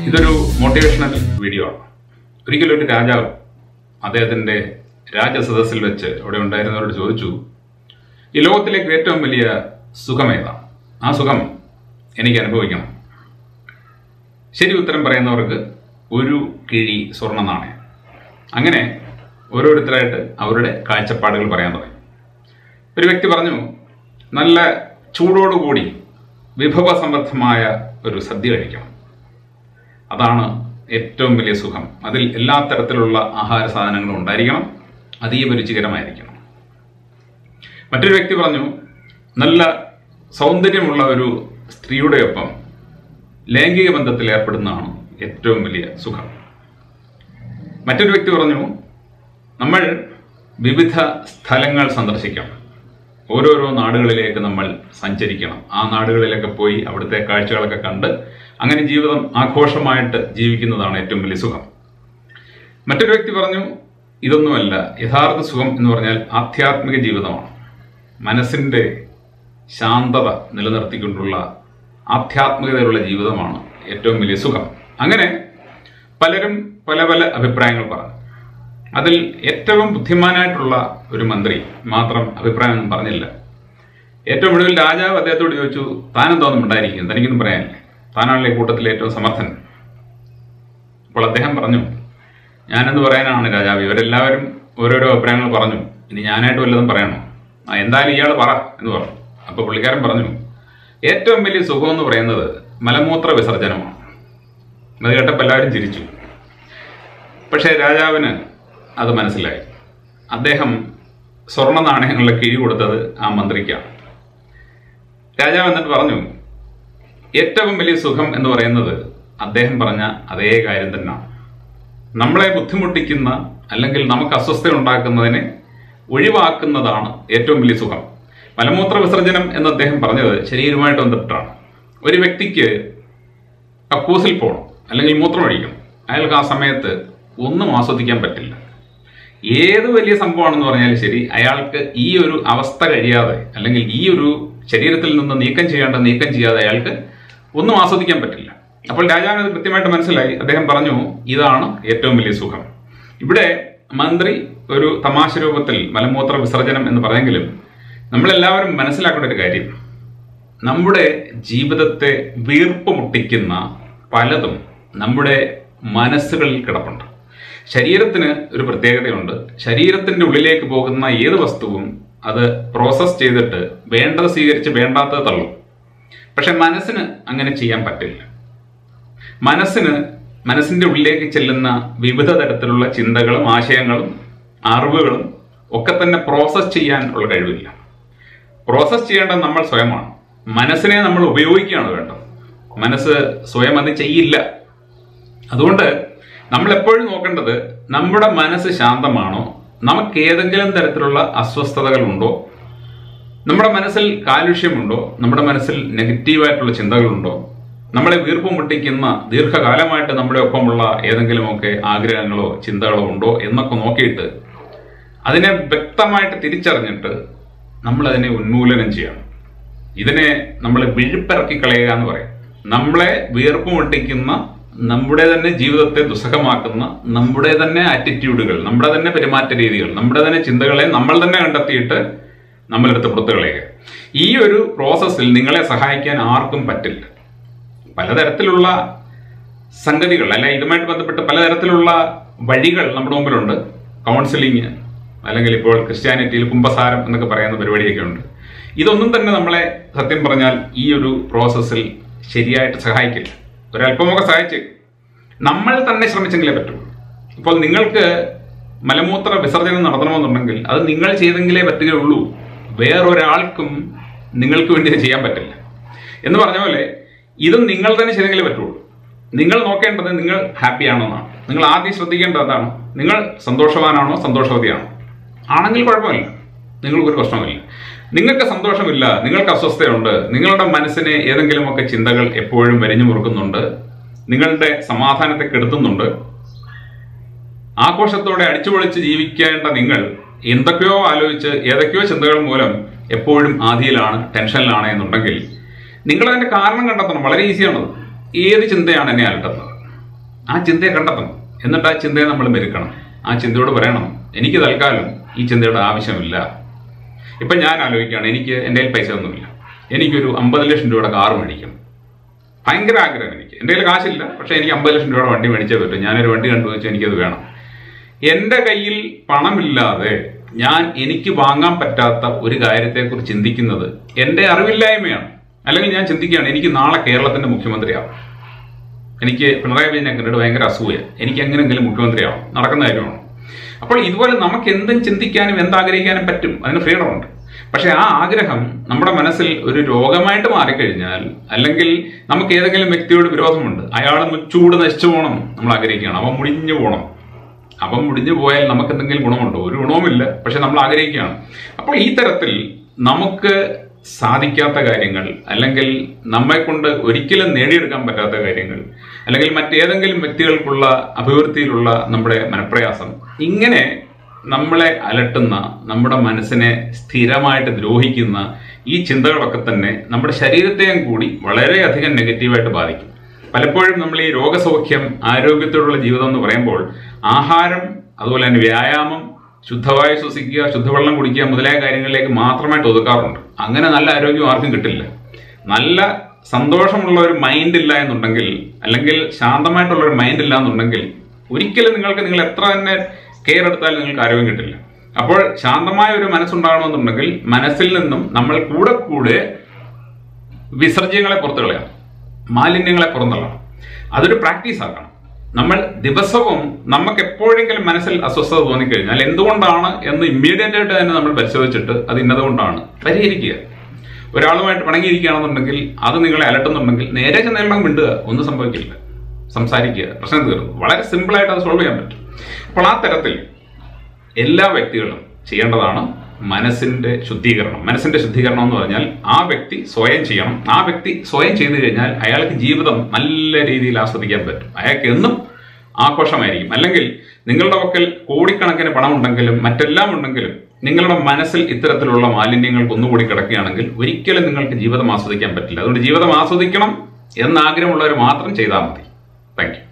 ഇതൊരു motivational video ആണ് ഒരിക്കലും ഒരു രാജാവ് അദ്ദേഹത്തിന്റെ രാജസദസ്സിൽ വെച്ച് അവിടെ ഉണ്ടായിരുന്നവരോട് ചോദിച്ചു ഈ ലോകത്തിലേക്ക് ഏറ്റവും വലിയ സുഖമേതാണ് ആ സുഖം എനിക്ക് അനുഭവിക്കണം ശരി ഉത്തരം പറയുന്നവർക്ക് ഒരു കിഴി സ്വർണ്ണ നാണയം അങ്ങനെ ഓരോരുത്തരായിട്ട് അവരുടെ കാഴ്ചപ്പാടുകൾ പറയാൻ തുടങ്ങി ഒരു വ്യക്തി പറഞ്ഞു നല്ല ചൂടോടുകൂടി വിഭവസമൃദ്ധമായ ഒരു സദ്യ കഴിക്കണം അതാണ് ഏറ്റവും വലിയ സുഖം അതിൽ എല്ലാ തരത്തിലുള്ള ആഹാര സാധനങ്ങളും ഉണ്ടായിരിക്കണം അതീവ രുചികരമായിരിക്കണം മറ്റൊരു വ്യക്തി പറഞ്ഞു നല്ല സൗന്ദര്യമുള്ള ഒരു സ്ത്രീയുടെ ഒപ്പം ലൈംഗിക ബന്ധത്തിൽ ഏർപ്പെടുന്നതാണ് ഏറ്റവും വലിയ സുഖം മറ്റൊരു വ്യക്തി പറഞ്ഞു നമ്മൾ വിവിധ സ്ഥലങ്ങൾ സന്ദർശിക്കണം ഓരോരോ നാടുകളിലേക്ക് നമ്മൾ സഞ്ചരിക്കണം ആ നാടുകളിലൊക്കെ പോയി അവിടുത്തെ കാഴ്ചകളൊക്കെ കണ്ട് അങ്ങനെ ജീവിതം ആഘോഷമായിട്ട് ജീവിക്കുന്നതാണ് ഏറ്റവും വലിയ സുഖം മറ്റൊരു വ്യക്തി പറഞ്ഞു ഇതൊന്നുമല്ല യഥാർത്ഥ സുഖം എന്ന് പറഞ്ഞാൽ ആധ്യാത്മിക ജീവിതമാണ് മനസ്സിന്റെ ശാന്തത നിലനിർത്തിക്കൊണ്ടുള്ള ആധ്യാത്മികതയുള്ള ജീവിതമാണ് ഏറ്റവും വലിയ സുഖം അങ്ങനെ പലരും പല പല അഭിപ്രായങ്ങൾ പറഞ്ഞു അതിൽ ഏറ്റവും ബുദ്ധിമാനായിട്ടുള്ള ഒരു മന്ത്രി മാത്രം അഭിപ്രായമൊന്നും പറഞ്ഞില്ല ഏറ്റവും ഒടുവിൽ രാജാവ് അദ്ദേഹത്തോട് ചോദിച്ചു താനെന്തോന്നും ഉണ്ടായിരിക്കും തനിക്കൊന്നും പറയാനില്ലേ താനാണല്ലേ കൂട്ടത്തിലെ ഏറ്റവും സമർത്ഥൻ അപ്പോൾ അദ്ദേഹം പറഞ്ഞു ഞാനെന്ന് പറയാനാണ് രാജാവ് ഇവരെല്ലാവരും ഓരോരോ അഭിപ്രായങ്ങൾ പറഞ്ഞു ഇനി ഞാനായിട്ട് വല്ലതും പറയണോ ആ എന്തായാലും ഇയാൾ പറ എന്ന് പറഞ്ഞു അപ്പോൾ പുള്ളിക്കാരൻ പറഞ്ഞു ഏറ്റവും വലിയ സുഖം എന്ന് പറയുന്നത് മലമൂത്ര വിസർജനമാണ് അത് കേട്ടപ്പോൾ എല്ലാവരും ചിരിച്ചു പക്ഷേ രാജാവിന് അത് മനസ്സിലായി അദ്ദേഹം സ്വർണ്ണ നാണയങ്ങളുടെ കിഴി കൊടുത്തത് ആ മന്ത്രിക്കാണ് രാജാവ് എന്നിട്ട് പറഞ്ഞു ഏറ്റവും വലിയ സുഖം എന്ന് പറയുന്നത് അദ്ദേഹം പറഞ്ഞ അതേ കാര്യം തന്നെയാണ് നമ്മളെ ബുദ്ധിമുട്ടിക്കുന്ന അല്ലെങ്കിൽ നമുക്ക് അസ്വസ്ഥ ഉണ്ടാക്കുന്നതിനെ ഒഴിവാക്കുന്നതാണ് ഏറ്റവും വലിയ സുഖം മലമൂത്ര വിസർജനം എന്ന് അദ്ദേഹം പറഞ്ഞത് ശരീരവുമായിട്ട് ബന്ധപ്പെട്ടാണ് ഒരു വ്യക്തിക്ക് കക്കൂസിൽ പോകണം അല്ലെങ്കിൽ മൂത്രമൊഴിക്കണം അയാൾക്ക് ആ സമയത്ത് ഒന്നും ആസ്വദിക്കാൻ പറ്റില്ല ഏത് വലിയ സംഭവമാണെന്ന് പറഞ്ഞാലും ശരി അയാൾക്ക് ഈ ഒരു അവസ്ഥ കഴിയാതെ അല്ലെങ്കിൽ ഈ ഒരു ശരീരത്തിൽ നിന്ന് നീക്കം ചെയ്യേണ്ട നീക്കം ചെയ്യാതെ അയാൾക്ക് ഒന്നും ആസ്വദിക്കാൻ പറ്റില്ല അപ്പോൾ രാജാവിന് അത് കൃത്യമായിട്ട് മനസ്സിലായി അദ്ദേഹം പറഞ്ഞു ഇതാണ് ഏറ്റവും വലിയ സുഖം ഇവിടെ മന്ത്രി ഒരു തമാശ രൂപത്തിൽ മലമൂത്ര വിസർജനം എന്ന് പറഞ്ഞെങ്കിലും നമ്മളെല്ലാവരും മനസ്സിലാക്കേണ്ട ഒരു കാര്യം നമ്മുടെ ജീവിതത്തെ വീർപ്പ് മുട്ടിക്കുന്ന പലതും നമ്മുടെ മനസ്സുകളിൽ കിടപ്പുണ്ട് ശരീരത്തിന് ഒരു പ്രത്യേകതയുണ്ട് ശരീരത്തിന്റെ ഉള്ളിലേക്ക് പോകുന്ന ഏത് വസ്തുവും അത് പ്രോസസ് ചെയ്തിട്ട് വേണ്ടത് സ്വീകരിച്ച് വേണ്ടാത്തത് തള്ളും പക്ഷെ മനസ്സിന് അങ്ങനെ ചെയ്യാൻ പറ്റില്ല മനസ്സിന് മനസ്സിന്റെ ഉള്ളിലേക്ക് ചെല്ലുന്ന വിവിധ തരത്തിലുള്ള ചിന്തകളും ആശയങ്ങളും അറിവുകളും ഒക്കെ തന്നെ പ്രോസസ് ചെയ്യാൻ ഉള്ള കഴിവില്ല പ്രോസസ് ചെയ്യേണ്ടത് നമ്മൾ സ്വയമാണ് മനസ്സിനെ നമ്മൾ ഉപയോഗിക്കുകയാണ് വേണ്ടത് മനസ്സ് സ്വയം അത് ചെയ്യില്ല അതുകൊണ്ട് നമ്മൾ എപ്പോഴും നോക്കേണ്ടത് നമ്മുടെ മനസ്സ് ശാന്തമാണോ നമുക്ക് ഏതെങ്കിലും തരത്തിലുള്ള അസ്വസ്ഥതകളുണ്ടോ നമ്മുടെ മനസ്സിൽ കാലുഷ്യമുണ്ടോ നമ്മുടെ മനസ്സിൽ നെഗറ്റീവായിട്ടുള്ള ചിന്തകളുണ്ടോ നമ്മളെ വീർപ്പ് മുട്ടിക്കുന്ന ദീർഘകാലമായിട്ട് നമ്മുടെ ഒപ്പമുള്ള ഏതെങ്കിലുമൊക്കെ ആഗ്രഹങ്ങളോ ചിന്തകളോ ഉണ്ടോ എന്നൊക്കെ നോക്കിയിട്ട് അതിനെ വ്യക്തമായിട്ട് തിരിച്ചറിഞ്ഞിട്ട് നമ്മൾ അതിനെ ഉന്മൂലനം ചെയ്യണം ഇതിനെ നമ്മൾ വിഴുപ്പിറക്കി കളയുക എന്ന് പറയും നമ്മളെ വീർപ്പ് മുട്ടിക്കുന്ന നമ്മുടെ തന്നെ ജീവിതത്തെ ദുസ്സഹമാക്കുന്ന നമ്മുടെ തന്നെ ആറ്റിറ്റ്യൂഡുകൾ നമ്മുടെ തന്നെ പെരുമാറ്റ രീതികൾ നമ്മുടെ തന്നെ ചിന്തകളെ നമ്മൾ തന്നെ കണ്ടെത്തിയിട്ട് നമ്മളെടുത്ത് പുറത്തു കളയുക ഈ ഒരു പ്രോസസ്സിൽ നിങ്ങളെ സഹായിക്കാൻ ആർക്കും പറ്റില്ല പലതരത്തിലുള്ള സംഗതികൾ അല്ലെ ഇതുമായിട്ട് ബന്ധപ്പെട്ട് പലതരത്തിലുള്ള വഴികൾ നമ്മുടെ മുമ്പിലുണ്ട് കൗൺസിലിംഗ് അല്ലെങ്കിൽ ഇപ്പോൾ ക്രിസ്ത്യാനിറ്റിയിൽ കുംഭസാരം എന്നൊക്കെ പറയുന്ന പരിപാടിയൊക്കെ ഉണ്ട് ഇതൊന്നും തന്നെ നമ്മളെ സത്യം പറഞ്ഞാൽ ഈ ഒരു പ്രോസസ്സിൽ ശരിയായിട്ട് സഹായിക്കില്ല ഒരല്പമൊക്കെ സഹായിച്ച് നമ്മൾ തന്നെ ശ്രമിച്ചെങ്കിലേ പറ്റൂ ഇപ്പോൾ നിങ്ങൾക്ക് മലമൂത്ര വിസർജനം നടത്തണമെന്നുണ്ടെങ്കിൽ അത് നിങ്ങൾ ചെയ്തെങ്കിലേ പറ്റുകയുള്ളൂ വേറൊരാൾക്കും നിങ്ങൾക്ക് വേണ്ടി ഇത് ചെയ്യാൻ പറ്റില്ല എന്ന് പറഞ്ഞ പോലെ ഇതും നിങ്ങൾ തന്നെ ചെയ്തെങ്കിലേ പറ്റുള്ളൂ നിങ്ങൾ നോക്കേണ്ടത് നിങ്ങൾ ഹാപ്പി ആണോ എന്നാണ് നിങ്ങൾ ആദ്യം ശ്രദ്ധിക്കേണ്ടത് എന്താണ് നിങ്ങൾ സന്തോഷവാനാണോ സന്തോഷവതിയാണോ ആണെങ്കിൽ കുഴപ്പമില്ല നിങ്ങൾക്കൊരു പ്രശ്നമില്ല നിങ്ങൾക്ക് സന്തോഷമില്ല നിങ്ങൾക്ക് അസ്വസ്ഥയുണ്ട് നിങ്ങളുടെ മനസ്സിനെ ഏതെങ്കിലുമൊക്കെ ചിന്തകൾ എപ്പോഴും വരിഞ്ഞു മുറുക്കുന്നുണ്ട് നിങ്ങളുടെ സമാധാനത്തെ കെടുത്തുന്നുണ്ട് ആഘോഷത്തോടെ അടിച്ചുപൊളിച്ച് ജീവിക്കേണ്ട നിങ്ങൾ എന്തൊക്കെയോ ആലോചിച്ച് ഏതൊക്കെയോ ചിന്തകൾ മൂലം എപ്പോഴും ആധിയിലാണ് ടെൻഷനിലാണ് എന്നുണ്ടെങ്കിൽ നിങ്ങൾ അതിന്റെ കാരണം കണ്ടെത്തണം വളരെ ഈസിയാണത് ഏത് ചിന്തയാണ് എന്നെ അലട്ടുന്നത് ആ ചിന്തയെ കണ്ടെത്തണം എന്നിട്ട് ആ ചിന്തയെ നമ്മൾ മെരുക്കണം ആ ചിന്തയോട് പറയണം എനിക്ക് തൽക്കാലം ഈ ചിന്തയുടെ ആവശ്യമില്ല ഇപ്പം ഞാൻ ആലോചിക്കുകയാണ് എനിക്ക് എൻ്റെ കയ്യിൽ പൈസ ഒന്നുമില്ല എനിക്കൊരു അമ്പത് ലക്ഷം രൂപയുടെ കാറ് മേടിക്കണം ഭയങ്കര ആഗ്രഹം എനിക്ക് എൻ്റെ കയ്യിൽ കാശില്ല പക്ഷേ എനിക്ക് അമ്പത് ലക്ഷം രൂപയുടെ വണ്ടി മേടിച്ചേ പറ്റും ഞാനൊരു വണ്ടി കണ്ടു വെച്ചാൽ എനിക്കത് വേണം എൻ്റെ കയ്യിൽ പണമില്ലാതെ ഞാൻ എനിക്ക് വാങ്ങാൻ പറ്റാത്ത ഒരു കാര്യത്തെക്കുറിച്ച് ചിന്തിക്കുന്നത് എൻ്റെ അറിവില്ലായ്മയാണ് അല്ലെങ്കിൽ ഞാൻ ചിന്തിക്കുകയാണ് എനിക്ക് നാളെ കേരളത്തിന്റെ മുഖ്യമന്ത്രിയാവും എനിക്ക് പിണറായി വിജയനെ കണ്ടിട്ട് ഭയങ്കര അസൂയ എനിക്ക് എങ്ങനെയെങ്കിലും മുഖ്യമന്ത്രിയാവും നടക്കുന്ന കാര്യമാണ് അപ്പോൾ ഇതുപോലെ നമുക്ക് എന്തും ചിന്തിക്കാനും എന്താഗ്രഹിക്കാനും പറ്റും അതിന് ഫ്രീഡം ഉണ്ട് പക്ഷെ ആ ആഗ്രഹം നമ്മുടെ മനസ്സിൽ ഒരു രോഗമായിട്ട് മാറിക്കഴിഞ്ഞാൽ അല്ലെങ്കിൽ നമുക്ക് ഏതെങ്കിലും വ്യക്തിയോട് വിരോധമുണ്ട് അയാൾ ചൂട് നശിച്ചു പോകണം നമ്മൾ ആഗ്രഹിക്കുകയാണ് അവൻ മുടിഞ്ഞു പോകണം അവൻ മുടിഞ്ഞു പോയാൽ നമുക്ക് എന്തെങ്കിലും ഗുണമുണ്ടോ ഒരു ഗുണവുമില്ല പക്ഷെ നമ്മൾ ആഗ്രഹിക്കുകയാണ് അപ്പോൾ ഈ തരത്തിൽ നമുക്ക് സാധിക്കാത്ത കാര്യങ്ങൾ അല്ലെങ്കിൽ നമ്മെ കൊണ്ട് ഒരിക്കലും നേടിയെടുക്കാൻ പറ്റാത്ത കാര്യങ്ങൾ അല്ലെങ്കിൽ മറ്റേതെങ്കിലും വ്യക്തികൾക്കുള്ള അഭിവൃദ്ധിയിലുള്ള നമ്മുടെ മനപ്രയാസം ഇങ്ങനെ നമ്മളെ അലട്ടുന്ന നമ്മുടെ മനസ്സിനെ സ്ഥിരമായിട്ട് ദ്രോഹിക്കുന്ന ഈ ചിന്തകളൊക്കെ തന്നെ നമ്മുടെ ശരീരത്തെയും കൂടി വളരെയധികം നെഗറ്റീവായിട്ട് ബാധിക്കും പലപ്പോഴും നമ്മൾ ഈ രോഗസൗഖ്യം ആരോഗ്യത്തോടുള്ള ജീവിതം എന്ന് പറയുമ്പോൾ ആഹാരം അതുപോലെ തന്നെ വ്യായാമം ശുദ്ധവായു ശ്വസിക്കുക ശുദ്ധവെള്ളം കുടിക്കുക മുതലായ കാര്യങ്ങളിലേക്ക് മാത്രമായിട്ട് ഒതുക്കാറുണ്ട് അങ്ങനെ നല്ല ആരോഗ്യം ആർക്കും കിട്ടില്ല നല്ല സന്തോഷമുള്ള ഒരു മൈൻഡ് ഇല്ല എന്നുണ്ടെങ്കിൽ അല്ലെങ്കിൽ ശാന്തമായിട്ടുള്ള ഒരു മൈൻഡ് ഇല്ല എന്നുണ്ടെങ്കിൽ ഒരിക്കലും നിങ്ങൾക്ക് നിങ്ങൾ എത്ര തന്നെ കെയർ എടുത്താലും നിങ്ങൾക്ക് ആരോഗ്യം കിട്ടില്ല അപ്പോൾ ശാന്തമായ ഒരു മനസ്സുണ്ടാകണമെന്നുണ്ടെങ്കിൽ മനസ്സിൽ നിന്നും നമ്മൾ കൂടെ കൂടെ വിസർജ്യങ്ങളെ പുറത്തു കളയണം മാലിന്യങ്ങളെ പുറന്തള്ളണം അതൊരു പ്രാക്ടീസ് ആക്കണം നമ്മൾ ദിവസവും നമുക്ക് എപ്പോഴെങ്കിലും മനസ്സിൽ അസ്വസ്ഥത തോന്നിക്കഴിഞ്ഞാൽ എന്തുകൊണ്ടാണ് എന്ന് ഇമ്മീഡിയറ്റ് ആയിട്ട് തന്നെ നമ്മൾ പരിശോധിച്ചിട്ട് അത് ഇന്നതുകൊണ്ടാണ് പരിഹരിക്കുക ഒരാളുമായിട്ട് പിണങ്ങിയിരിക്കുകയാണെന്നുണ്ടെങ്കിൽ അത് നിങ്ങളെ അലട്ടുന്നുണ്ടെങ്കിൽ നേരെ ചെന്നെല്ലാം മിണ്ടുക ഒന്നും സംഭവിക്കില്ല സംസാരിക്കുക പ്രശ്നം തീർന്നു വളരെ സിമ്പിളായിട്ട് അത് സോൾവ് ചെയ്യാൻ പറ്റും അപ്പോൾ ആ തരത്തിൽ എല്ലാ വ്യക്തികളും ചെയ്യേണ്ടതാണ് മനസ്സിന്റെ ശുദ്ധീകരണം മനസ്സിന്റെ ശുദ്ധീകരണം എന്ന് പറഞ്ഞാൽ ആ വ്യക്തി സ്വയം ചെയ്യണം ആ വ്യക്തി സ്വയം ചെയ്തു കഴിഞ്ഞാൽ അയാൾക്ക് ജീവിതം നല്ല രീതിയിൽ ആസ്വദിക്കാൻ പറ്റും അയാൾക്ക് എന്നും ആഘോഷമായിരിക്കും അല്ലെങ്കിൽ നിങ്ങളുടെ പക്കൽ കോടിക്കണക്കിന് പണം ഉണ്ടെങ്കിലും മറ്റെല്ലാം ഉണ്ടെങ്കിലും നിങ്ങളുടെ മനസ്സിൽ ഇത്തരത്തിലുള്ള മാലിന്യങ്ങൾ ഒന്നുകൂടി കിടക്കുകയാണെങ്കിൽ ഒരിക്കലും നിങ്ങൾക്ക് ജീവിതം ആസ്വദിക്കാൻ പറ്റില്ല അതുകൊണ്ട് ജീവിതം ആസ്വദിക്കണം എന്ന ആഗ്രഹമുള്ളവർ മാത്രം ചെയ്താൽ മതി താങ്ക് യു